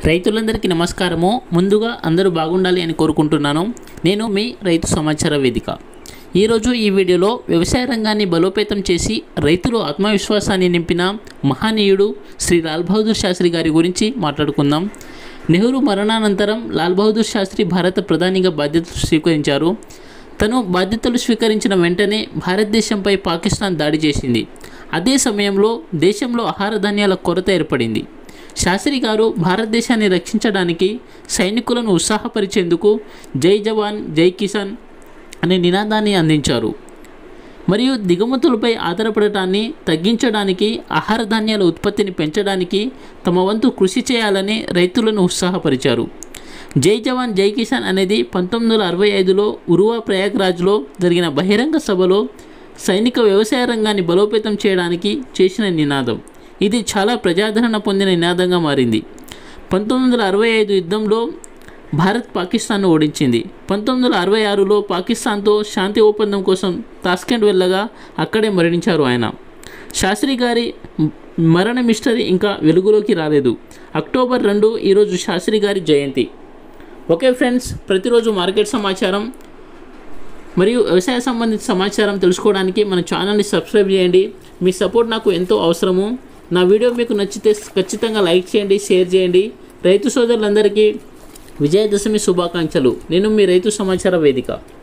రైతులందరికీ నమస్కారము ముందుగా అందరూ బాగుండాలి అని కోరుకుంటున్నాను నేను మీ రైతు సమాచార వేదిక ఈరోజు ఈ వీడియోలో వ్యవసాయ రంగాన్ని బలోపేతం చేసి రైతులు ఆత్మవిశ్వాసాన్ని నింపిన మహనీయుడు శ్రీ లాల్ బహదూర్ శాస్త్రి గారి గురించి మాట్లాడుకుందాం నెహ్రూ మరణానంతరం లాల్ బహదూర్ శాస్త్రి భారత ప్రధానిగా బాధ్యతలు స్వీకరించారు తను బాధ్యతలు స్వీకరించిన వెంటనే భారతదేశంపై పాకిస్తాన్ దాడి చేసింది అదే సమయంలో దేశంలో ఆహార ధాన్యాల కొరత ఏర్పడింది శాస్త్రి గారు భారతదేశాన్ని రక్షించడానికి సైనికులను ఉత్సాహపరిచేందుకు జై జవాన్ జై కిసాన్ అనే నినాదాన్ని అందించారు మరియు దిగుమతులపై ఆధారపడటాన్ని తగ్గించడానికి ఆహార ధాన్యాల ఉత్పత్తిని పెంచడానికి తమ వంతు కృషి చేయాలని రైతులను ఉత్సాహపరిచారు జై జవాన్ జై కిసాన్ అనేది పంతొమ్మిది వందల అరవై ఐదులో ఉరువా ప్రయాగ్రాజ్లో జరిగిన బహిరంగ సభలో సైనిక వ్యవసాయ రంగాన్ని బలోపేతం చేయడానికి చేసిన నినాదం ఇది చాలా ప్రజాదరణ పొందిన నినాదంగా మారింది పంతొమ్మిది వందల అరవై ఐదు యుద్ధంలో భారత్ పాకిస్తాన్ను ఓడించింది పంతొమ్మిది వందల అరవై ఆరులో పాకిస్తాన్తో శాంతి ఒప్పందం కోసం తాస్కెంట్ వెళ్ళగా అక్కడే మరణించారు ఆయన శాస్త్రి గారి మరణ మిస్టరీ ఇంకా వెలుగులోకి రాలేదు అక్టోబర్ రెండు ఈరోజు శాస్త్రి గారి జయంతి ఓకే ఫ్రెండ్స్ ప్రతిరోజు మార్కెట్ సమాచారం మరియు వ్యవసాయ సంబంధిత సమాచారం తెలుసుకోవడానికి మన ఛానల్ని సబ్స్క్రైబ్ చేయండి మీ సపోర్ట్ నాకు ఎంతో అవసరము నా వీడియో మీకు నచ్చితే ఖచ్చితంగా లైక్ చేయండి షేర్ చేయండి రైతు సోదరులందరికీ విజయదశమి శుభాకాంక్షలు నేను మీ రైతు సమాచార వేదిక